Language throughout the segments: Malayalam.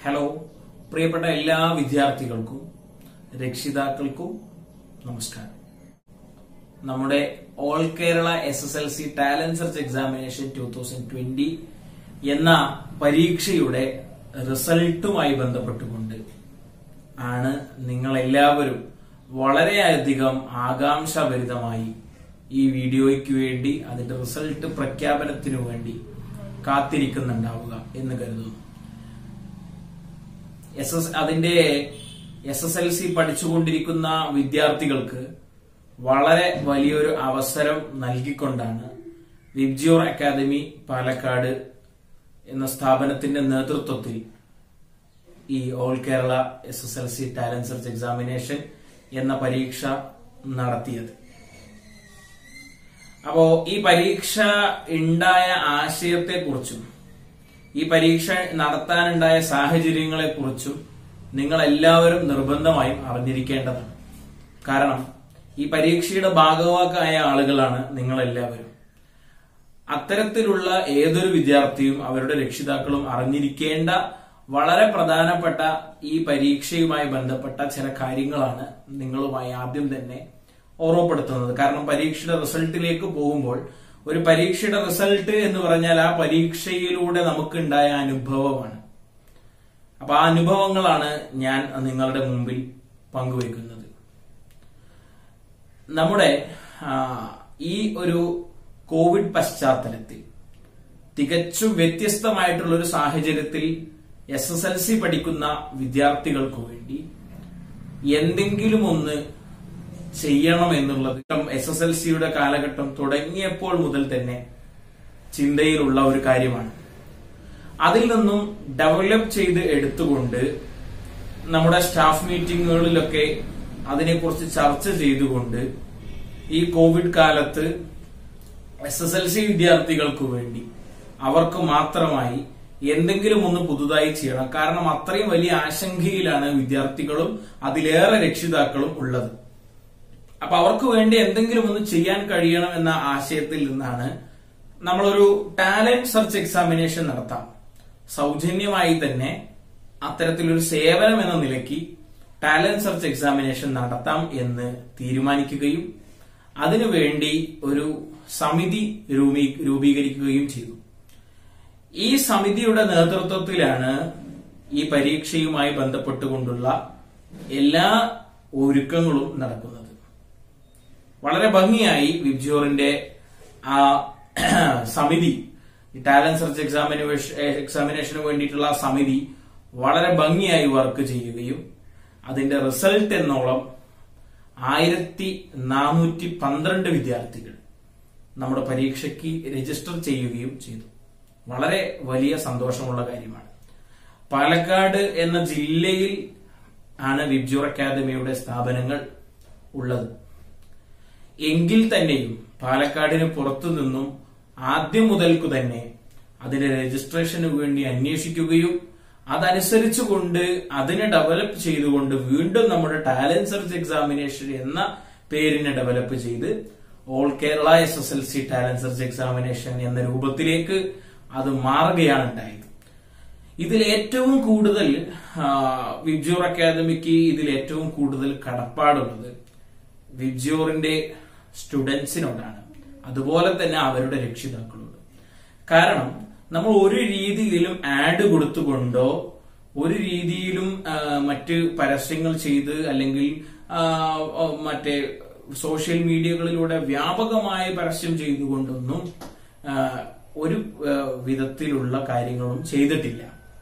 ഹലോ പ്രിയപ്പെട്ട എല്ലാ വിദ്യാർത്ഥികൾക്കും രക്ഷിതാക്കൾക്കും നമസ്കാരം നമ്മുടെ all Kerala S S L C talent search examination two thousand twenty എന്ന പരീക്ഷയുടെ റിസൾട്ടുമായി ബന്ധപ്പെട്ടുകൊണ്ട് ആണ് നിങ്ങൾ എല്ലാവരും വളരെയധികം ആകാംക്ഷാഭരിതമായി ഈ വീഡിയോയ്ക്ക് വേണ്ടി അതിന്റെ റിസൾട്ട് പ്രഖ്യാപനത്തിനു വേണ്ടി കാത്തിരിക്കുന്നുണ്ടാവുക എന്ന് കരുതുന്നു എസ് എസ് അതിന്റെ എസ് എസ് എൽ സി പഠിച്ചുകൊണ്ടിരിക്കുന്ന വിദ്യാർത്ഥികൾക്ക് വളരെ വലിയൊരു അവസരം നൽകിക്കൊണ്ടാണ് വിബ്ജിയോർ അക്കാദമി പാലക്കാട് എന്ന സ്ഥാപനത്തിന്റെ നേതൃത്വത്തിൽ ഈ all Kerala S S L C talent search examination എന്ന പരീക്ഷ നടത്തിയത് അപ്പോ ഈ പരീക്ഷ ഉണ്ടായ ആശയത്തെക്കുറിച്ചും ഈ പരീക്ഷ നടത്താനുണ്ടായ സാഹചര്യങ്ങളെ കുറിച്ചും നിങ്ങൾ എല്ലാവരും നിർബന്ധമായും അറിഞ്ഞിരിക്കേണ്ടതാണ് കാരണം ഈ പരീക്ഷയുടെ ഭാഗവാക്കായ ആളുകളാണ് നിങ്ങൾ എല്ലാവരും അത്തരത്തിലുള്ള ഏതൊരു വിദ്യാർത്ഥിയും അവരുടെ രക്ഷിതാക്കളും അറിഞ്ഞിരിക്കേണ്ട വളരെ പ്രധാനപ്പെട്ട ഈ പരീക്ഷയുമായി ബന്ധപ്പെട്ട ചില കാര്യങ്ങളാണ് നിങ്ങളുമായി ആദ്യം തന്നെ ഓർമ്മപ്പെടുത്തുന്നത് കാരണം പരീക്ഷയുടെ റിസൾട്ടിലേക്ക് പോകുമ്പോൾ ഒരു പരീക്ഷയുടെ റിസൾട്ട് എന്ന് പറഞ്ഞാൽ ആ പരീക്ഷയിലൂടെ നമുക്കുണ്ടായ അനുഭവമാണ് അപ്പൊ ആ അനുഭവങ്ങളാണ് ഞാൻ നിങ്ങളുടെ മുമ്പിൽ പങ്കുവയ്ക്കുന്നത് നമ്മുടെ ആ, ഈ ഒരു കോവിഡ് പശ്ചാത്തലത്തിൽ തികച്ചും വ്യത്യസ്തമായിട്ടുള്ള ഒരു സാഹചര്യത്തിൽ എസ് എസ് എൽ സി പഠിക്കുന്ന വിദ്യാർത്ഥികൾക്ക് വേണ്ടി എന്തെങ്കിലും ഒന്ന് ചെയ്യണം എന്നുള്ളത് എസ് എസ് എൽ സിയുടെ കാലഘട്ടം തുടങ്ങിയപ്പോൾ മുതൽ തന്നെ ചിന്തയിലുള്ള ഒരു കാര്യമാണ് അതിൽ നിന്നും ഡെവലപ്പ് ചെയ്ത് എടുത്തുകൊണ്ട് നമ്മുടെ സ്റ്റാഫ് മീറ്റിങ്ങുകളിലൊക്കെ അതിനെക്കുറിച്ച് ചർച്ച ചെയ്തുകൊണ്ട് ഈ കോവിഡ് കാലത്ത് എസ് എസ് എൽ സി വിദ്യാർത്ഥികൾക്ക് വേണ്ടി അവർക്ക് മാത്രമായി എന്തെങ്കിലും ഒന്ന് പുതുതായി ചെയ്യണം കാരണം അത്രയും വലിയ ആശങ്കയിലാണ് വിദ്യാർത്ഥികളും അതിലേറെ രക്ഷിതാക്കളും ഉള്ളത് അപ്പൊ അവർക്ക് വേണ്ടി എന്തെങ്കിലും ഒന്ന് ചെയ്യാൻ കഴിയണം എന്ന ആശയത്തിൽ നിന്നാണ് നമ്മളൊരു ടാലന്റ് സെർച്ച് എക്സാമിനേഷൻ നടത്താം സൗജന്യമായി തന്നെ അത്തരത്തിലൊരു സേവനം എന്ന നിലയ്ക്ക് ടാലന്റ് സെർച്ച് എക്സാമിനേഷൻ നടത്താം എന്ന് തീരുമാനിക്കുകയും അതിനുവേണ്ടി ഒരു സമിതി രൂപീ- രൂപീകരിക്കുകയും ചെയ്തു ഈ സമിതിയുടെ നേതൃത്വത്തിലാണ് ഈ പരീക്ഷയുമായി ബന്ധപ്പെട്ടുകൊണ്ടുള്ള എല്ലാ ഒരുക്കങ്ങളും നടക്കുന്നത് വളരെ ഭംഗിയായി വിബ്ജോറിന്റെ ആ സമിതി ഈ ടാലന്റ് സെർച്ച് എക്സാമിനേഷൻ എക്സാമിനേഷന് വേണ്ടിയിട്ടുള്ള ആ സമിതി വളരെ ഭംഗിയായി വർക്ക് ചെയ്യുകയും അതിന്റെ റിസൾട്ട് എന്നോളം ആയിരത്തി നാനൂറ്റി പന്ത്രണ്ട് വിദ്യാർത്ഥികൾ നമ്മുടെ പരീക്ഷയ്ക്ക് രജിസ്റ്റർ ചെയ്യുകയും ചെയ്തു വളരെ വലിയ സന്തോഷമുള്ള കാര്യമാണ് പാലക്കാട് എന്ന ജില്ലയിൽ ആണ് വിബ്ജൂർ അക്കാദമിയുടെ സ്ഥാപനങ്ങൾ ഉള്ളത് എങ്കിൽ തന്നെയും പാലക്കാടിന് പുറത്തു നിന്നും ആദ്യം മുതൽക്കു തന്നെ അതിന്റെ രജിസ്ട്രേഷന് വേണ്ടി അന്വേഷിക്കുകയും അതനുസരിച്ചുകൊണ്ട് അതിനെ ഡെവലപ്പ് ചെയ്തുകൊണ്ട് വീണ്ടും നമ്മുടെ ടാലന്റ് സെർച്ച് എക്സാമിനേഷൻ എന്ന പേരിനെ ഡെവലപ്പ് ചെയ്ത് all Kerala S S L C talent search examination എന്ന രൂപത്തിലേക്ക് അത് മാറുകയാണ് ഉണ്ടായത് ഇതിൽ ഏറ്റവും കൂടുതൽ ആ, വിബ്ജോർ അക്കാദമിക്ക് ഇതിൽ ഏറ്റവും കൂടുതൽ കടപ്പാടുള്ളത് വിബ്ജോറിന്റെ സ്റ്റുഡൻസിനോടാണ് അതുപോലെ തന്നെ അവരുടെ രക്ഷിതാക്കളോട് കാരണം നമ്മൾ ഒരു രീതിയിലും ആഡ് കൊടുത്തുകൊണ്ടോ ഒരു രീതിയിലും ആ, മറ്റ് പരസ്യങ്ങൾ ചെയ്ത് അല്ലെങ്കിൽ ആ, ആ, മറ്റേ സോഷ്യൽ മീഡിയകളിലൂടെ വ്യാപകമായി പരസ്യം ചെയ്തുകൊണ്ടൊന്നും ആ, ഒരു ആ, വിധത്തിലുള്ള കാര്യങ്ങളും ചെയ്തിട്ടില്ല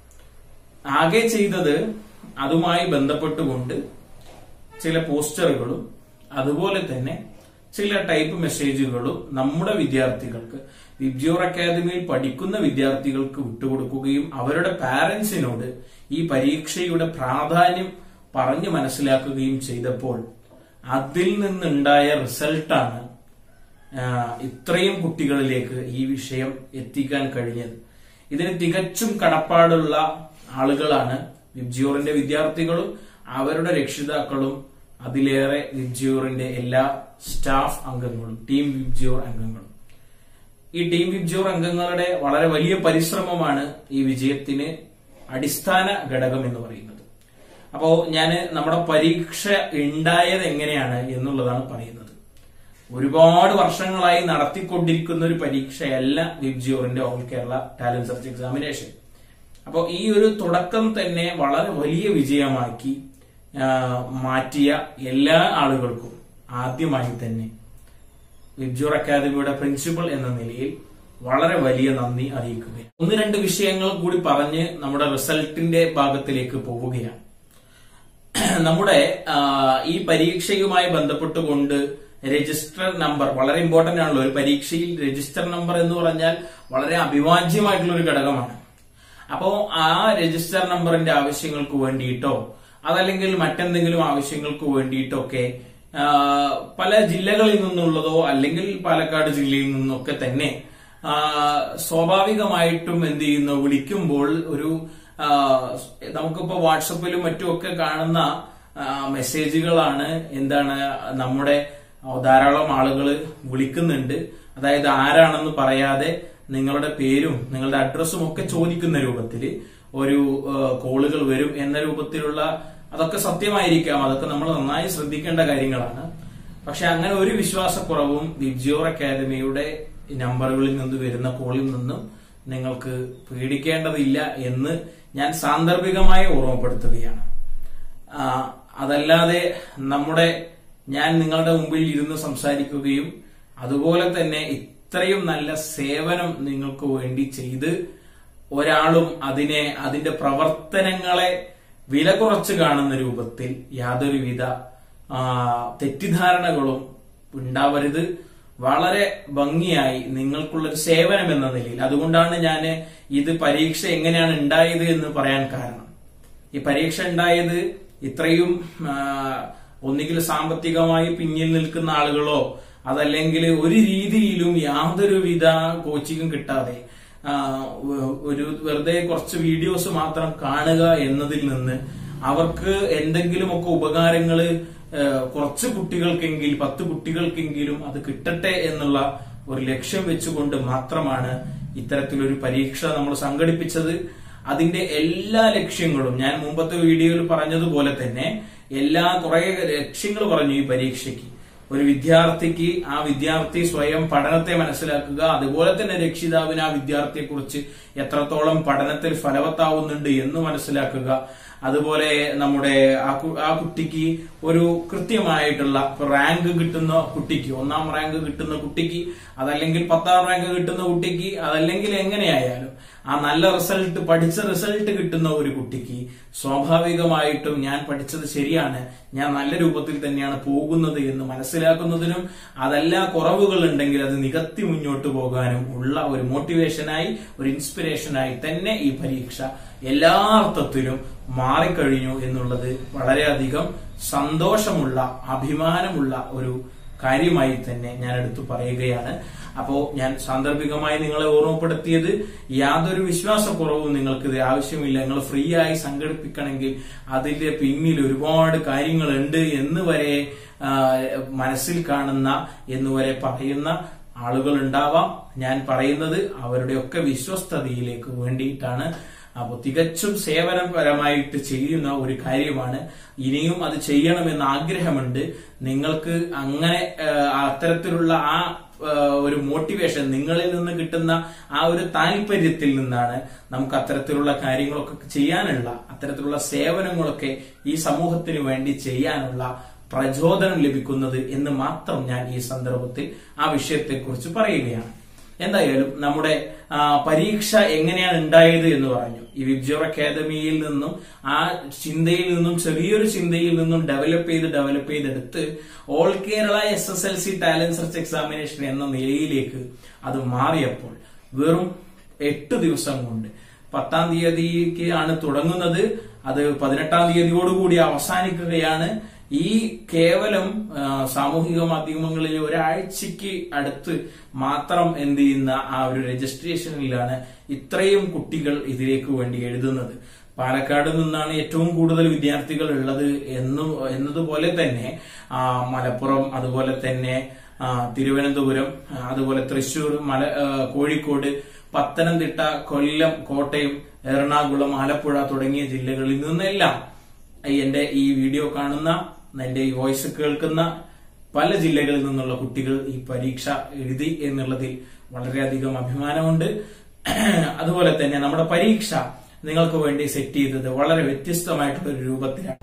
ആകെ ചെയ്തത് അതുമായി ബന്ധപ്പെട്ടുകൊണ്ട് ചില പോസ്റ്ററുകളും അതുപോലെ തന്നെ ചില ടൈപ്പ് മെസ്സേജുകളും നമ്മുടെ വിദ്യാർത്ഥികൾക്ക് വിബ്ജിയോർ അക്കാദമിയിൽ പഠിക്കുന്ന വിദ്യാർത്ഥികൾക്ക് വിട്ടുകൊടുക്കുകയും അവരുടെ പാരന്റ്സിനോട് ഈ പരീക്ഷയുടെ പ്രാധാന്യം പറഞ്ഞു മനസ്സിലാക്കുകയും ചെയ്തപ്പോൾ അതിൽ നിന്നുണ്ടായ റിസൾട്ടാണ് ആഹ് ഇത്രയും കുട്ടികളിലേക്ക് ഈ വിഷയം എത്തിക്കാൻ കഴിഞ്ഞത് ഇതിന് തികച്ചും കടപ്പാടുള്ള ആളുകളാണ് വിബ്ജിയോറിന്റെ വിദ്യാർത്ഥികളും അവരുടെ രക്ഷിതാക്കളും അതിലേറെ വിബ്ജിയോറിന്റെ എല്ലാ സ്റ്റാഫ് അംഗങ്ങളും ടീം വിബ്ജിയോർ അംഗങ്ങളും ഈ ടീം വിബ്ജിയോർ അംഗങ്ങളുടെ വളരെ വലിയ പരിശ്രമമാണ് ഈ വിജയത്തിന് അടിസ്ഥാന ഘടകം എന്ന് പറയുന്നത് അപ്പോ ഞാൻ നമ്മുടെ പരീക്ഷ ഉണ്ടായത് എങ്ങനെയാണ് എന്നുള്ളതാണ് പറയുന്നത് ഒരുപാട് വർഷങ്ങളായി നടത്തിക്കൊണ്ടിരിക്കുന്ന ഒരു പരീക്ഷയല്ല വിബ്ജിയോറിന്റെ all Kerala talent search examination അപ്പോൾ ഈ ഒരു തുടക്കം തന്നെ വളരെ വലിയ വിജയമാക്കി ആ, മാറ്റിയ എല്ലാ ആളുകൾക്കും ആദ്യമായി തന്നെ വിബ്ജൂർ അക്കാദമിയുടെ പ്രിൻസിപ്പൽ എന്ന നിലയിൽ വളരെ വലിയ നന്ദി അറിയിക്കുകയാണ് ഒന്ന് രണ്ട് വിഷയങ്ങൾ കൂടി പറഞ്ഞ് നമ്മുടെ റിസൾട്ടിന്റെ ഭാഗത്തിലേക്ക് പോവുകയാണ് നമ്മുടെ ആ, ഈ പരീക്ഷയുമായി ബന്ധപ്പെട്ടുകൊണ്ട് രജിസ്റ്റർ നമ്പർ വളരെ ഇമ്പോർട്ടന്റ് ആണല്ലോ ഒരു പരീക്ഷയിൽ രജിസ്റ്റർ നമ്പർ എന്ന് പറഞ്ഞാൽ വളരെ അഭിവാജ്യമായിട്ടുള്ള ഒരു ഘടകമാണ് അപ്പോ ആ രജിസ്റ്റർ നമ്പറിന്റെ ആവശ്യങ്ങൾക്ക് വേണ്ടിയിട്ടോ അതല്ലെങ്കിൽ മറ്റെന്തെങ്കിലും ആവശ്യങ്ങൾക്ക് വേണ്ടിയിട്ടൊക്കെ ആ, പല ജില്ലകളിൽ നിന്നുള്ളതോ അല്ലെങ്കിൽ പാലക്കാട് ജില്ലയിൽ നിന്നൊക്കെ തന്നെ ആ, സ്വാഭാവികമായിട്ടും എന്ത് ചെയ്യുന്നു വിളിക്കുമ്പോൾ ഒരു ആ, നമുക്കിപ്പോ വാട്സപ്പിലും മറ്റുമൊക്കെ കാണുന്ന ആ, മെസ്സേജുകളാണ് എന്താണ് നമ്മുടെ ധാരാളം ആളുകൾ വിളിക്കുന്നുണ്ട് അതായത് ആരാണെന്ന് പറയാതെ നിങ്ങളുടെ പേരും നിങ്ങളുടെ അഡ്രസ്സും ഒക്കെ ചോദിക്കുന്ന രൂപത്തിൽ ഒരു കോളുകൾ വരും എന്ന രൂപത്തിലുള്ള അതൊക്കെ സത്യമായിരിക്കാം അതൊക്കെ നമ്മൾ നന്നായി ശ്രദ്ധിക്കേണ്ട കാര്യങ്ങളാണ് പക്ഷെ അങ്ങനെ ഒരു വിശ്വാസക്കുറവും വിബ്ജിയോർ അക്കാദമിയുടെ നമ്പറുകളിൽ നിന്ന് വരുന്ന കോളിൽ നിന്നും നിങ്ങൾക്ക് പേടിക്കേണ്ടതില്ല എന്ന് ഞാൻ സാന്ദർഭികമായി ഓർമ്മപ്പെടുത്തുകയാണ് ആ, അതല്ലാതെ നമ്മുടെ ഞാൻ നിങ്ങളുടെ മുമ്പിൽ ഇരുന്ന് സംസാരിക്കുകയും അതുപോലെ തന്നെ ഇത്രയും നല്ല സേവനം നിങ്ങൾക്ക് വേണ്ടി ചെയ്ത് ഒരാളും അതിനെ അതിന്റെ പ്രവർത്തനങ്ങളെ വില കുറച്ച് കാണുന്ന രൂപത്തിൽ യാതൊരുവിധ ആ, തെറ്റിദ്ധാരണകളും ഉണ്ടാവരുത് വളരെ ഭംഗിയായി നിങ്ങൾക്കുള്ളൊരു സേവനം എന്ന നിലയിൽ അതുകൊണ്ടാണ് ഞാൻ ഇത് പരീക്ഷ എങ്ങനെയാണ് ഉണ്ടായത് എന്ന് പറയാൻ കാരണം ഈ പരീക്ഷ ഉണ്ടായത് ഇത്രയും ആ, ഒന്നുകിൽ സാമ്പത്തികമായി പിന്നിൽ നിൽക്കുന്ന ആളുകളോ അതല്ലെങ്കിൽ ഒരു രീതിയിലും യാതൊരുവിധ കോച്ചിങ്ങും കിട്ടാതെ ആ, ഒ- ഒരു വെറുതെ കുറച്ച് വീഡിയോസ് മാത്രം കാണുക എന്നതിൽ നിന്ന് അവർക്ക് എന്തെങ്കിലുമൊക്കെ ഉപകാരങ്ങള് ആ, കുറച്ച് കുട്ടികൾക്കെങ്കിൽ പത്ത് കുട്ടികൾക്കെങ്കിലും അത് കിട്ടട്ടെ എന്നുള്ള ഒരു ലക്ഷ്യം വെച്ചുകൊണ്ട് മാത്രമാണ് ഇത്തരത്തിലൊരു പരീക്ഷ നമ്മൾ സംഘടിപ്പിച്ചത് അതിന്റെ എല്ലാ ലക്ഷ്യങ്ങളും ഞാൻ മുമ്പത്തെ വീഡിയോയിൽ പറഞ്ഞതുപോലെ തന്നെ എല്ലാ കുറെ ലക്ഷ്യങ്ങൾ പറഞ്ഞു ഈ പരീക്ഷയ്ക്ക് ഒരു വിദ്യാർത്ഥിക്ക് ആ വിദ്യാർത്ഥി സ്വയം പഠനത്തെ മനസ്സിലാക്കുക അതുപോലെ തന്നെ രക്ഷിതാവിന് ആ വിദ്യാർത്ഥിയെക്കുറിച്ച് എത്രത്തോളം പഠനത്തിൽ ഫലവത്താവുന്നുണ്ട് എന്ന് മനസ്സിലാക്കുക അതുപോലെ നമ്മുടെ ആ കു- ആ കുട്ടിക്ക് ഒരു കൃത്യമായിട്ടുള്ള റാങ്ക് കിട്ടുന്ന കുട്ടിക്ക് ഒന്നാം റാങ്ക് കിട്ടുന്ന കുട്ടിക്ക് അതല്ലെങ്കിൽ പത്താം റാങ്ക് കിട്ടുന്ന കുട്ടിക്ക് അതല്ലെങ്കിൽ എങ്ങനെയായാലും ആ നല്ല റിസൾട്ട് പഠിച്ച റിസൾട്ട് കിട്ടുന്ന ഒരു കുട്ടിക്ക് സ്വാഭാവികമായിട്ടും ഞാൻ പഠിച്ചത് ശരിയാണ് ഞാൻ നല്ല രൂപത്തിൽ തന്നെയാണ് പോകുന്നത് എന്ന് മനസ്സിലാക്കുന്നതിനും അതല്ല കുറവുകൾ ഉണ്ടെങ്കിൽ അത് നികത്തി മുന്നോട്ട് പോകാനും ഉള്ള ഒരു മോട്ടിവേഷനായി ഒരു ഇൻസ്പിറേഷനായി തന്നെ ഈ പരീക്ഷ എല്ലാ അർത്ഥത്തിലും മാറിക്കഴിഞ്ഞു എന്നുള്ളത് വളരെയധികം സന്തോഷമുള്ള അഭിമാനമുള്ള ഒരു കാര്യമായി തന്നെ ഞാൻ എടുത്തു പറയുകയാണ് അപ്പോ ഞാൻ സാന്ദർഭികമായി നിങ്ങളെ ഓർമ്മപ്പെടുത്തിയത് യാതൊരു വിശ്വാസക്കുറവും നിങ്ങൾക്ക് ഇത് ആവശ്യമില്ല നിങ്ങൾ ഫ്രീ ആയി സംഘടിപ്പിക്കണമെങ്കിൽ അതിന്റെ പിന്നിൽ ഒരുപാട് കാര്യങ്ങളുണ്ട് എന്ന് വരെ ആ, മനസ്സിൽ കാണുന്ന എന്ന് വരെ പറയുന്ന ആളുകൾ ഉണ്ടാവാം ഞാൻ പറയുന്നത് അവരുടെയൊക്കെ വിശ്വസ്തതയിലേക്ക് വേണ്ടിയിട്ടാണ് അപ്പോൾ തികച്ചും സേവനപരമായിട്ട് ചെയ്യുന്ന ഒരു കാര്യമാണ് ഇനിയും അത് ചെയ്യണമെന്ന് ആഗ്രഹമുണ്ട് നിങ്ങൾക്ക് അങ്ങനെ ആ, അത്തരത്തിലുള്ള ആ ആ, ഒരു മോട്ടിവേഷൻ നിങ്ങളിൽ നിന്ന് കിട്ടുന്ന ആ ഒരു താല്പര്യത്തിൽ നിന്നാണ് നമുക്ക് അത്തരത്തിലുള്ള കാര്യങ്ങളൊക്കെ ചെയ്യാനുള്ള അത്തരത്തിലുള്ള സേവനങ്ങളൊക്കെ ഈ സമൂഹത്തിന് വേണ്ടി ചെയ്യാനുള്ള പ്രചോദനം ലഭിക്കുന്നത് എന്ന് മാത്രം ഞാൻ ഈ സന്ദർഭത്തിൽ ആ വിഷയത്തെക്കുറിച്ച് പറയുകയാണ് എന്തായാലും നമ്മുടെ ആ, പരീക്ഷ എങ്ങനെയാണ് ഉണ്ടായത് എന്ന് പറഞ്ഞു ഈ വിബ്ജോർ അക്കാദമിയിൽ നിന്നും ആ ചിന്തയിൽ നിന്നും ചെറിയൊരു ചിന്തയിൽ നിന്നും ഡെവലപ്പ് ചെയ്ത് ഡെവലപ്പ് ചെയ്തെടുത്ത് all Kerala S S L C talent search examination എന്ന നിലയിലേക്ക് അത് മാറിയപ്പോൾ വെറും എട്ട് ദിവസം കൊണ്ട് പത്താം തീയതിക്ക് ആണ് തുടങ്ങുന്നത് അത് പതിനെട്ടാം തീയതിയോടുകൂടി അവസാനിക്കുകയാണ് ഈ കേവലം ആ, സാമൂഹിക മാധ്യമങ്ങളിൽ ഒരാഴ്ചക്ക് അടുത്ത് മാത്രം എന്ത് ചെയ്യുന്ന ആ ഒരു രജിസ്ട്രേഷനിലാണ് ഇത്രയും കുട്ടികൾ ഇതിലേക്ക് വേണ്ടി എഴുതുന്നത് പാലക്കാട് നിന്നാണ് ഏറ്റവും കൂടുതൽ വിദ്യാർത്ഥികൾ ഉള്ളത് എന്നു എന്നതുപോലെ തന്നെ ആ, മലപ്പുറം അതുപോലെ തന്നെ ആ, തിരുവനന്തപുരം ആ, അതുപോലെ തൃശൂർ മല ആ, കോഴിക്കോട് പത്തനംതിട്ട കൊല്ലം കോട്ടയം എറണാകുളം ആലപ്പുഴ തുടങ്ങിയ ജില്ലകളിൽ നിന്നെല്ലാം എന്റെ ഈ വീഡിയോ കാണുന്ന എന്റെ ഈ വോയിസ് കേൾക്കുന്ന പല ജില്ലകളിൽ നിന്നുള്ള കുട്ടികൾ ഈ പരീക്ഷ എഴുതി എന്നുള്ളതിൽ വളരെയധികം അഭിമാനമുണ്ട് അതുപോലെ തന്നെ നമ്മുടെ പരീക്ഷ നിങ്ങൾക്ക് വേണ്ടി സെറ്റ് ചെയ്തത് വളരെ വ്യത്യസ്തമായിട്ടുള്ള ഒരു രൂപത്തിലാണ്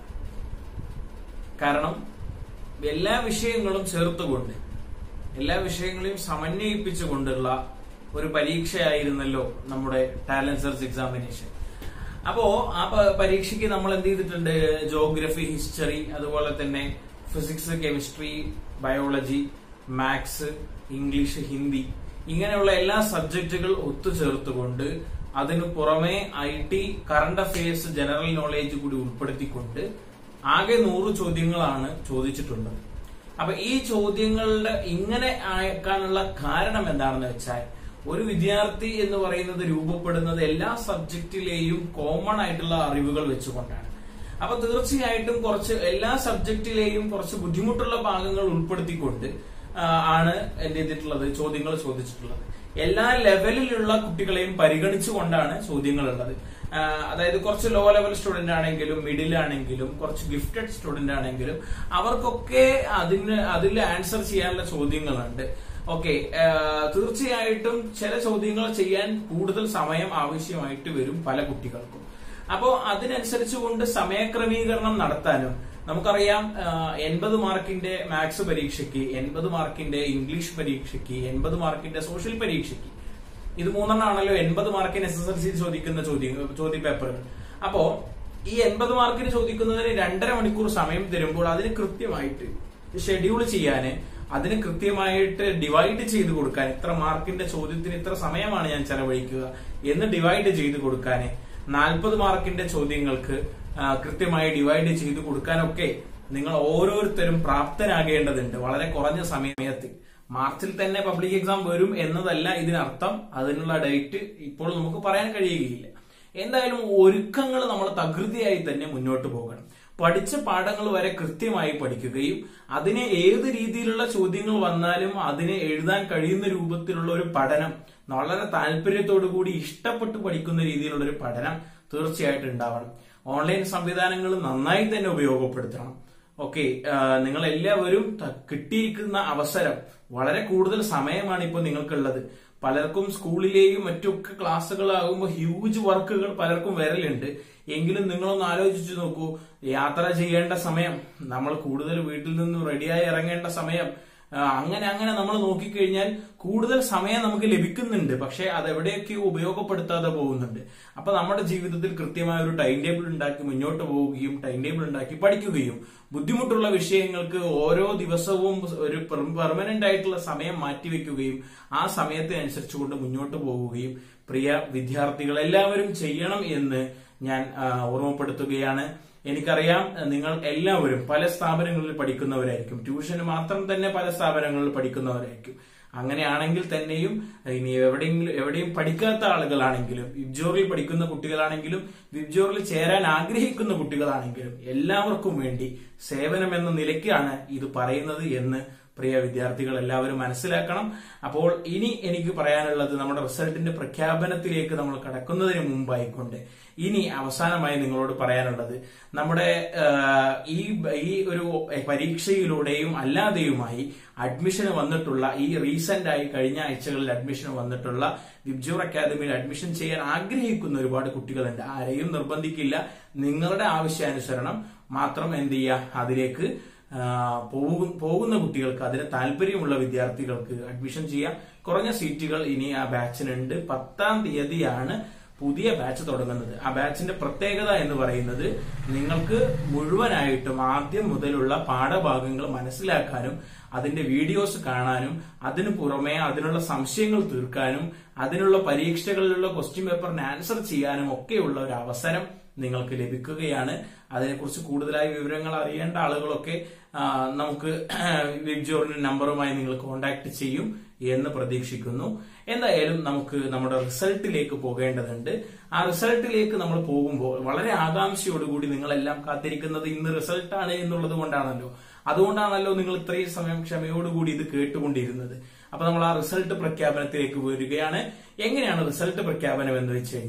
കാരണം എല്ലാ വിഷയങ്ങളും ചേർത്തുകൊണ്ട് എല്ലാ വിഷയങ്ങളെയും സമന്വയിപ്പിച്ചുകൊണ്ടുള്ള ഒരു പരീക്ഷയായിരുന്നല്ലോ നമ്മുടെ ടാലന്റ് സെർച്ച് എക്സാമിനേഷൻ അപ്പോ ആ പ- പരീക്ഷയ്ക്ക് നമ്മൾ എന്ത് ചെയ്തിട്ടുണ്ട് ജോഗ്രഫി ഹിസ്റ്ററി അതുപോലെ തന്നെ physics chemistry biology maths English Hindi ഇങ്ങനെയുള്ള എല്ലാ സബ്ജക്റ്റുകൾ ഒത്തുചേർത്തുകൊണ്ട് അതിനു പുറമെ I T current affairs general knowledge കൂടി ഉൾപ്പെടുത്തിക്കൊണ്ട് ആകെ നൂറ് ചോദ്യങ്ങളാണ് ചോദിച്ചിട്ടുള്ളത് അപ്പൊ ഈ ചോദ്യങ്ങളുടെ ഇങ്ങനെ ആക്കാനുള്ള കാരണം എന്താണെന്ന് വെച്ചാൽ ഒരു വിദ്യാർത്ഥി എന്ന് പറയുന്നത് രൂപപ്പെടുന്നത് എല്ലാ സബ്ജക്റ്റിലെയും കോമൺ ആയിട്ടുള്ള അറിവുകൾ വെച്ചുകൊണ്ടാണ് അപ്പൊ തീർച്ചയായിട്ടും കുറച്ച് എല്ലാ സബ്ജക്റ്റിലെയും കുറച്ച് ബുദ്ധിമുട്ടുള്ള ഭാഗങ്ങൾ ഉൾപ്പെടുത്തിക്കൊണ്ട് ആ, ആണ് എന്ത് ചെയ്തിട്ടുള്ളത് ചോദ്യങ്ങൾ ചോദിച്ചിട്ടുള്ളത് എല്ലാ ലെവലിലുള്ള കുട്ടികളെയും പരിഗണിച്ചുകൊണ്ടാണ് ചോദ്യങ്ങൾ ഉള്ളത് ആ, അതായത് കുറച്ച് ലോ ലെവൽ സ്റ്റുഡന്റ് ആണെങ്കിലും മിഡിൽ ആണെങ്കിലും കുറച്ച് ഗിഫ്റ്റഡ് സ്റ്റുഡന്റ് ആണെങ്കിലും അവർക്കൊക്കെ അതിന് അതിൽ ആൻസർ ചെയ്യാനുള്ള ചോദ്യങ്ങളുണ്ട് ഓക്കെ തീർച്ചയായിട്ടും ചില ചോദ്യങ്ങൾ ചെയ്യാൻ കൂടുതൽ സമയം ആവശ്യമായിട്ട് വരും പല കുട്ടികൾക്കും അപ്പോ അതിനനുസരിച്ച് കൊണ്ട് സമയക്രമീകരണം നടത്താനും നമുക്കറിയാം എൺപത് മാർക്കിന്റെ മാത്സ് പരീക്ഷയ്ക്ക് എൺപത് മാർക്കിന്റെ ഇംഗ്ലീഷ് പരീക്ഷയ്ക്ക് എൺപത് മാർക്കിന്റെ സോഷ്യൽ പരീക്ഷയ്ക്ക് ഇത് മൂന്നെണ്ണമാണല്ലോ എൺപത് മാർക്കിന് എസ് എസ് എൽ സി ചോദിക്കുന്ന ചോദ്യം ചോദ്യ പേപ്പറുകൾ അപ്പോ ഈ എൺപത് മാർക്കിന് ചോദിക്കുന്നതിന് രണ്ടര മണിക്കൂർ സമയം തരുമ്പോൾ അതിന് കൃത്യമായിട്ട് ഷെഡ്യൂൾ ചെയ്യാന് അതിന് കൃത്യമായിട്ട് ഡിവൈഡ് ചെയ്ത് കൊടുക്കാൻ ഇത്ര മാർക്കിന്റെ ചോദ്യത്തിന് ഇത്ര സമയമാണ് ഞാൻ ചെലവഴിക്കുക എന്ന് ഡിവൈഡ് ചെയ്ത് കൊടുക്കാൻ നാൽപ്പത് മാർക്കിന്റെ ചോദ്യങ്ങൾക്ക് ആ, കൃത്യമായി ഡിവൈഡ് ചെയ്ത് കൊടുക്കാനൊക്കെ നിങ്ങൾ ഓരോരുത്തരും പ്രാപ്തരാകേണ്ടതുണ്ട് വളരെ കുറഞ്ഞ സമയത്ത് മാർച്ചിൽ തന്നെ പബ്ലിക് എക്സാം വരും എന്നതല്ല ഇതിനർത്ഥം അതിനുള്ള ഡേറ്റ് ഇപ്പോൾ നമുക്ക് പറയാൻ കഴിയുകയില്ല എന്തായാലും ഒരുക്കങ്ങൾ നമ്മൾ തകൃതിയായി തന്നെ മുന്നോട്ട് പോകണം പഠിച്ച പാഠങ്ങൾ വരെ കൃത്യമായി പഠിക്കുകയും അതിനെ ഏത് രീതിയിലുള്ള ചോദ്യങ്ങൾ വന്നാലും അതിനെ എഴുതാൻ കഴിയുന്ന രൂപത്തിലുള്ള ഒരു പഠനം വളരെ താല്പര്യത്തോടു കൂടി ഇഷ്ടപ്പെട്ട് പഠിക്കുന്ന രീതിയിലുള്ള ഒരു പഠനം തീർച്ചയായിട്ടും ഉണ്ടാവണം ഓൺലൈൻ സംവിധാനങ്ങൾ നന്നായി തന്നെ ഉപയോഗപ്പെടുത്തണം ഓക്കെ നിങ്ങൾ എല്ലാവരും ത- കിട്ടിയിരിക്കുന്ന അവസരം വളരെ കൂടുതൽ സമയമാണ് ഇപ്പോൾ നിങ്ങൾക്കുള്ളത് പലർക്കും സ്കൂളിലെയും മറ്റൊക്കെ ക്ലാസ്സുകളാകുമ്പോൾ ഹ്യൂജ് വർക്കുകൾ പലർക്കും വരലുണ്ട് എങ്കിലും നിങ്ങളൊന്ന് ആലോചിച്ചു നോക്കൂ യാത്ര ചെയ്യേണ്ട സമയം നമ്മൾ കൂടുതൽ വീട്ടിൽ നിന്ന് റെഡിയായി ഇറങ്ങേണ്ട സമയം ആ, അങ്ങനെ അങ്ങനെ നമ്മൾ നോക്കിക്കഴിഞ്ഞാൽ കൂടുതൽ സമയം നമുക്ക് ലഭിക്കുന്നുണ്ട് പക്ഷെ അത് എവിടെയൊക്കെയോ ഉപയോഗപ്പെടുത്താതെ പോകുന്നുണ്ട് അപ്പൊ നമ്മുടെ ജീവിതത്തിൽ കൃത്യമായ ഒരു ടൈം ടേബിൾ ഉണ്ടാക്കി മുന്നോട്ട് പോവുകയും ടൈം ടേബിൾ ഉണ്ടാക്കി പഠിക്കുകയും ബുദ്ധിമുട്ടുള്ള വിഷയങ്ങൾക്ക് ഓരോ ദിവസവും ഒരു പെർമനന്റ് ആയിട്ടുള്ള സമയം മാറ്റിവെക്കുകയും ആ സമയത്തിനനുസരിച്ചുകൊണ്ട് മുന്നോട്ട് പോവുകയും പ്രിയ വിദ്യാർത്ഥികൾ എല്ലാവരും ചെയ്യണം എന്ന് ഞാൻ ആ, ഓർമ്മപ്പെടുത്തുകയാണ് എനിക്കറിയാം നിങ്ങൾ എല്ലാവരും പല സ്ഥാപനങ്ങളിൽ പഠിക്കുന്നവരായിരിക്കും ട്യൂഷന് മാത്രം തന്നെ പല സ്ഥാപനങ്ങളിൽ പഠിക്കുന്നവരായിരിക്കും അങ്ങനെയാണെങ്കിൽ തന്നെയും ഇനി എവിടെയെങ്കിലും എവിടെയും പഠിക്കാത്ത ആളുകളാണെങ്കിലും വിബ്ജോറിൽ പഠിക്കുന്ന കുട്ടികളാണെങ്കിലും വിബ്ജോറിൽ ചേരാൻ ആഗ്രഹിക്കുന്ന കുട്ടികളാണെങ്കിലും എല്ലാവർക്കും വേണ്ടി സേവനം എന്ന നിലയ്ക്കാണ് ഇത് പറയുന്നത് എന്ന് പ്രിയ വിദ്യാർത്ഥികൾ എല്ലാവരും മനസ്സിലാക്കണം അപ്പോൾ ഇനി എനിക്ക് പറയാനുള്ളത് നമ്മുടെ റിസൾട്ടിന്റെ പ്രഖ്യാപനത്തിലേക്ക് നമ്മൾ കടക്കുന്നതിന് മുമ്പായിക്കൊണ്ട് ഇനി അവസാനമായി നിങ്ങളോട് പറയാനുള്ളത് നമ്മുടെ ആ, ഈ ഈ ഒരു പരീക്ഷയിലൂടെയും അല്ലാതെയുമായി അഡ്മിഷന് വന്നിട്ടുള്ള ഈ റീസെന്റ് ആയി കഴിഞ്ഞ ആഴ്ചകളിൽ അഡ്മിഷന് വന്നിട്ടുള്ള വിബ്ജൂർ അക്കാദമിയിൽ അഡ്മിഷൻ ചെയ്യാൻ ആഗ്രഹിക്കുന്ന ഒരുപാട് കുട്ടികളുണ്ട് ആരെയും നിർബന്ധിക്കില്ല നിങ്ങളുടെ ആവശ്യാനുസരണം മാത്രം എന്ത് ചെയ്യുക അതിലേക്ക് ആ, പോകു- പോകുന്ന കുട്ടികൾക്ക് അതിന് താല്പര്യമുള്ള വിദ്യാർത്ഥികൾക്ക് അഡ്മിഷൻ ചെയ്യാം കുറഞ്ഞ സീറ്റുകൾ ഇനി ആ ബാച്ചിനുണ്ട് പത്താം തീയതിയാണ് പുതിയ ബാച്ച് തുടങ്ങുന്നത് ആ ബാച്ചിന്റെ പ്രത്യേകത എന്ന് പറയുന്നത് നിങ്ങൾക്ക് മുഴുവനായിട്ടും ആദ്യം മുതലുള്ള പാഠഭാഗങ്ങൾ മനസ്സിലാക്കാനും അതിന്റെ വീഡിയോസ് കാണാനും അതിനു പുറമെ അതിനുള്ള സംശയങ്ങൾ തീർക്കാനും അതിനുള്ള പരീക്ഷകളിലുള്ള ക്വസ്റ്റ്യൻ പേപ്പറിന് ആൻസർ ചെയ്യാനും ഒക്കെയുള്ള ഒരു അവസരം നിങ്ങൾക്ക് ലഭിക്കുകയാണ് അതിനെക്കുറിച്ച് കൂടുതലായി വിവരങ്ങൾ അറിയേണ്ട ആളുകളൊക്കെ ആ, നമുക്ക് വിബ്ജോറിന്റെ നമ്പറുമായി നിങ്ങൾ കോൺടാക്ട് ചെയ്യും എന്ന് പ്രതീക്ഷിക്കുന്നു എന്തായാലും നമുക്ക് നമ്മുടെ റിസൾട്ടിലേക്ക് പോകേണ്ടതുണ്ട് ആ റിസൾട്ടിലേക്ക് നമ്മൾ പോകുമ്പോൾ വളരെ ആകാംക്ഷയോടുകൂടി നിങ്ങളെല്ലാം കാത്തിരിക്കുന്നത് ഇന്ന് റിസൾട്ടാണ് എന്നുള്ളത് കൊണ്ടാണല്ലോ അതുകൊണ്ടാണല്ലോ നിങ്ങൾ ഇത്രയും സമയം ക്ഷമയോടുകൂടി ഇത് കേട്ടുകൊണ്ടിരുന്നത് അപ്പൊ നമ്മൾ ആ റിസൾട്ട് പ്രഖ്യാപനത്തിലേക്ക് വരികയാണ് എങ്ങനെയാണ് റിസൾട്ട് പ്രഖ്യാപനം എന്ന് വെച്ച് കഴിഞ്ഞാൽ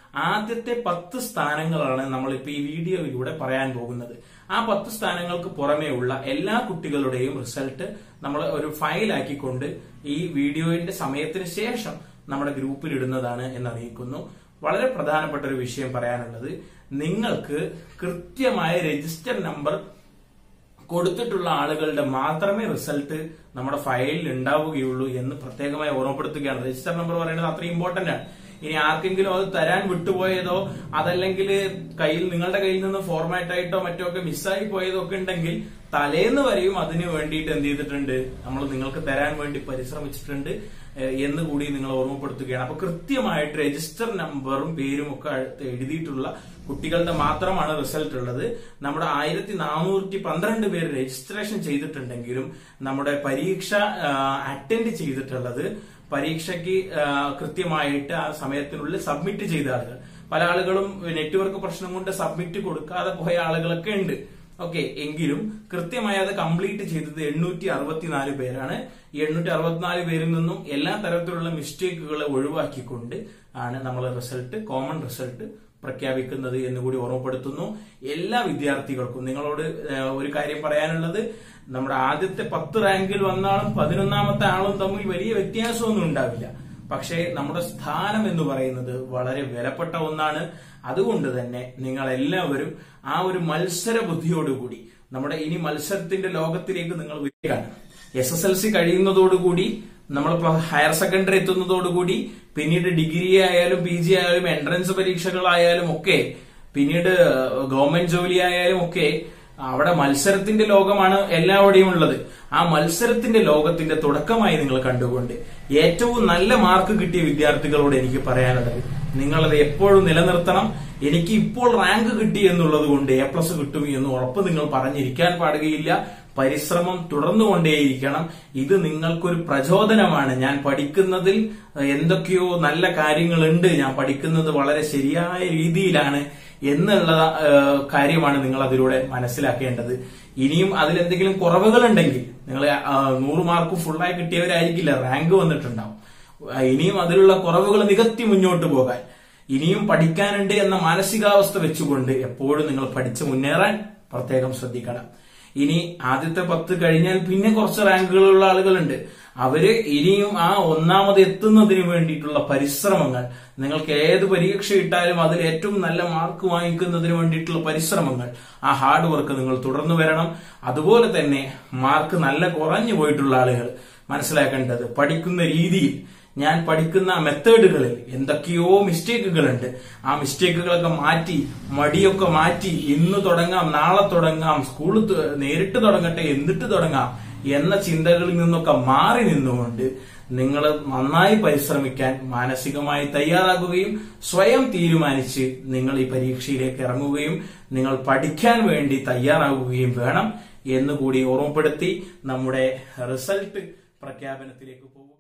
ആദ്യത്തെ പത്ത് സ്ഥാനങ്ങളാണ് നമ്മളിപ്പോ ഈ വീഡിയോയിലൂടെ പറയാൻ പോകുന്നത് ആ പത്ത് സ്ഥാനങ്ങൾക്ക് പുറമേ ഉള്ള എല്ലാ കുട്ടികളുടെയും റിസൾട്ട് നമ്മൾ ഒരു ഫയലാക്കിക്കൊണ്ട് ഈ വീഡിയോയുടെ സമയത്തിന് ശേഷം നമ്മുടെ ഗ്രൂപ്പിൽ ഇടുന്നതാണ് എന്ന് അറിയിക്കുന്നു വളരെ പ്രധാനപ്പെട്ട ഒരു വിഷയം പറയാനുള്ളത് നിങ്ങൾക്ക് കൃത്യമായ രജിസ്റ്റർ നമ്പർ കൊടുത്തിട്ടുള്ള ആളുകളുടെ മാത്രമേ റിസൾട്ട് നമ്മുടെ ഫയലിൽ ഉണ്ടാവുകയുള്ളൂ എന്ന് പ്രത്യേകമായി ഓർമ്മപ്പെടുത്തുകയാണ് രജിസ്റ്റർ നമ്പർ പറയുന്നത് അത്ര ഇമ്പോർട്ടന്റ് ആണ് ഇനി ആർക്കെങ്കിലും അത് തരാൻ വിട്ടുപോയതോ അതല്ലെങ്കിൽ കയ്യിൽ നിങ്ങളുടെ കയ്യിൽ നിന്ന് ഫോർമാറ്റ് ആയിട്ടോ മറ്റോ ഒക്കെ മിസ്സായി പോയതോ ഒക്കെ ഉണ്ടെങ്കിൽ തലേന്ന് വരെയും അതിന് വേണ്ടിയിട്ട് എന്ത് ചെയ്തിട്ടുണ്ട് നമ്മൾ നിങ്ങൾക്ക് തരാൻ വേണ്ടി പരിശ്രമിച്ചിട്ടുണ്ട് ഏഹ് എന്ന് കൂടി നിങ്ങൾ ഓർമ്മപ്പെടുത്തുകയാണ് അപ്പൊ കൃത്യമായിട്ട് രജിസ്റ്റർ നമ്പറും പേരും ഒക്കെ അടുത്ത് എഴുതിയിട്ടുള്ള കുട്ടികളുടെ മാത്രമാണ് റിസൾട്ട് ഉള്ളത് നമ്മുടെ ആയിരത്തി നാനൂറ്റി പന്ത്രണ്ട് പേര് രജിസ്ട്രേഷൻ ചെയ്തിട്ടുണ്ടെങ്കിലും നമ്മുടെ പരീക്ഷ അറ്റൻഡ് ചെയ്തിട്ടുള്ളത് പരീക്ഷയ്ക്ക് ആ, കൃത്യമായിട്ട് ആ സമയത്തിനുള്ളിൽ സബ്മിറ്റ് ചെയ്ത ആളുകൾ പല ആളുകളും നെറ്റ്വർക്ക് പ്രശ്നം കൊണ്ട് സബ്മിറ്റ് കൊടുക്കാതെ പോയ ആളുകളൊക്കെ ഉണ്ട് ഓക്കെ എങ്കിലും കൃത്യമായി അത് കംപ്ലീറ്റ് ചെയ്തത് എണ്ണൂറ്റി അറുപത്തിനാല് പേരാണ് ഈ എണ്ണൂറ്റി അറുപത്തിനാല് പേരിൽ നിന്നും എല്ലാ തരത്തിലുള്ള മിസ്റ്റേക്കുകളെ ഒഴിവാക്കിക്കൊണ്ട് ആണ് നമ്മൾ റിസൾട്ട് കോമൺ റിസൾട്ട് പ്രഖ്യാപിക്കുന്നത് എന്ന് കൂടി ഓർമ്മപ്പെടുത്തുന്നു എല്ലാ വിദ്യാർത്ഥികൾക്കും നിങ്ങളോട് ഏഹ്, ഒരു കാര്യം പറയാനുള്ളത് നമ്മുടെ ആദ്യത്തെ പത്ത് റാങ്കിൽ വന്ന ആളും പതിനൊന്നാമത്തെ ആളും തമ്മിൽ വലിയ വ്യത്യാസമൊന്നും ഉണ്ടാവില്ല പക്ഷേ നമ്മുടെ സ്ഥാനം എന്ന് പറയുന്നത് വളരെ വിലപ്പെട്ട ഒന്നാണ് അതുകൊണ്ട് തന്നെ നിങ്ങൾ എല്ലാവരും ആ ഒരു മത്സര ബുദ്ധിയോടുകൂടി നമ്മുടെ ഇനി മത്സരത്തിന്റെ ലോകത്തിലേക്ക് നിങ്ങൾ വരികയാണ് എസ് എസ് എൽ സി കഴിയുന്നതോടുകൂടി നമ്മളിപ്പോ ഹയർ സെക്കൻഡറി എത്തുന്നതോടുകൂടി പിന്നീട് ഡിഗ്രി ആയാലും പി ജി ആയാലും എൻട്രൻസ് പരീക്ഷകളായാലും ഒക്കെ പിന്നീട് ഗവൺമെന്റ് ജോലി ആയാലും ഒക്കെ അവിടെ മത്സരത്തിന്റെ ലോകമാണ് എല്ലാവിടെയും ഉള്ളത് ആ മത്സരത്തിന്റെ ലോകത്തിന്റെ തുടക്കമായി നിങ്ങൾ കണ്ടുകൊണ്ട് ഏറ്റവും നല്ല മാർക്ക് കിട്ടിയ വിദ്യാർത്ഥികളോട് എനിക്ക് പറയാനുള്ളത് നിങ്ങളത് എപ്പോഴും നിലനിർത്തണം എനിക്ക് ഇപ്പോൾ റാങ്ക് കിട്ടി എന്നുള്ളത് കൊണ്ട് എ പ്ലസ് കിട്ടും എന്ന് ഉറപ്പ് നിങ്ങൾ പറഞ്ഞിരിക്കാൻ പാടുകയില്ല പരിശ്രമം തുടർന്നുകൊണ്ടേയിരിക്കണം ഇത് നിങ്ങൾക്കൊരു പ്രചോദനമാണ് ഞാൻ പഠിക്കുന്നതിൽ എന്തൊക്കെയോ നല്ല കാര്യങ്ങളുണ്ട് ഞാൻ പഠിക്കുന്നത് വളരെ ശരിയായ രീതിയിലാണ് എന്നുള്ള ഏഹ്, കാര്യമാണ് നിങ്ങൾ അതിലൂടെ മനസ്സിലാക്കേണ്ടത് ഇനിയും അതിലെന്തെങ്കിലും കുറവുകൾ ഉണ്ടെങ്കിൽ നിങ്ങൾ നൂറ് മാർക്ക് ഫുള്ളായി കിട്ടിയവരായിരിക്കില്ല റാങ്ക് വന്നിട്ടുണ്ടാവും ആ, ഇനിയും അതിലുള്ള കുറവുകൾ നികത്തി മുന്നോട്ട് പോകാൻ ഇനിയും പഠിക്കാനുണ്ട് എന്ന മാനസികാവസ്ഥ വെച്ചുകൊണ്ട് എപ്പോഴും നിങ്ങൾ പഠിച്ച് മുന്നേറാൻ പ്രത്യേകം ശ്രദ്ധിക്കണം ഇനി ആദ്യത്തെ പത്ത് കഴിഞ്ഞാൽ പിന്നെ കുറച്ച് റാങ്കുകളുള്ള ആളുകളുണ്ട് അവര് ഇനിയും ആ ഒന്നാമത് എത്തുന്നതിന് വേണ്ടിയിട്ടുള്ള പരിശ്രമങ്ങൾ നിങ്ങൾക്ക് ഏത് പരീക്ഷ ഇട്ടാലും അതിൽ ഏറ്റവും നല്ല മാർക്ക് വാങ്ങിക്കുന്നതിന് വേണ്ടിയിട്ടുള്ള പരിശ്രമങ്ങൾ ആ ഹാർഡ് വർക്ക് നിങ്ങൾ തുടർന്നു വരണം അതുപോലെ തന്നെ മാർക്ക് നല്ല കുറഞ്ഞു പോയിട്ടുള്ള ആളുകൾ മനസ്സിലാക്കേണ്ടത് പഠിക്കുന്ന രീതിയിൽ ഞാൻ പഠിക്കുന്ന മെത്തേഡുകളിൽ എന്തൊക്കെയോ മിസ്റ്റേക്കുകളുണ്ട് ആ മിസ്റ്റേക്കുകളൊക്കെ മാറ്റി മടിയൊക്കെ മാറ്റി ഇന്ന് തുടങ്ങാം നാളെ തുടങ്ങാം സ്കൂൾ നേരിട്ട് തുടങ്ങട്ടെ എന്നിട്ട് തുടങ്ങാം എന്ന ചിന്തകളിൽ നിന്നൊക്കെ മാറി നിന്നുകൊണ്ട് നിങ്ങൾ നന്നായി പരിശ്രമിക്കാൻ മാനസികമായി തയ്യാറാകുകയും സ്വയം തീരുമാനിച്ച് നിങ്ങൾ ഈ പരീക്ഷയിലേക്ക് ഇറങ്ങുകയും നിങ്ങൾ പഠിക്കാൻ വേണ്ടി തയ്യാറാകുകയും വേണം എന്നുകൂടി ഓർമ്മപ്പെടുത്തി നമ്മുടെ റിസൾട്ട് പ്രഖ്യാപനത്തിലേക്ക് പോകും